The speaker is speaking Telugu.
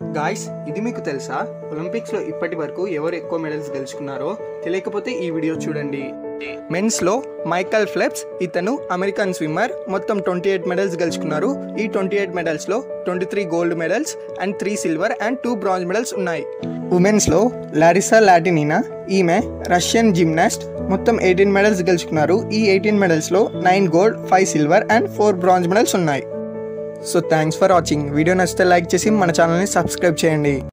గాయ్స్ ఇది మీకు తెలుసా ఒలింపిక్స్లో ఇప్పటి వరకు ఎవరు ఎక్కువ మెడల్స్ గెలుచుకున్నారో తెలియకపోతే ఈ వీడియో చూడండి మెన్స్లో మైకల్ ఫ్లెప్స్ ఇతను అమెరికన్ స్విమ్మర్ మొత్తం ట్వంటీ ఎయిట్ మెడల్స్ గెలుచుకున్నారు ఈ ట్వంటీ ఎయిట్ మెడల్స్లో twenty three gold medals and three silver and two bronze medals ఉన్నాయి ఉమెన్స్లో లారిసా లాటినినా ఈమె రష్యన్ జిమ్నాస్ట్ మొత్తం ఎయిటీన్ మెడల్స్ గెలుచుకున్నారు ఈ ఎయిటీన్ మెడల్స్లో nine gold five silver and four bronze medals ఉన్నాయి so thanks for watching video నచ్చితే లైక్ చేసి మన ఛానల్ని సబ్స్క్రైబ్ చేయండి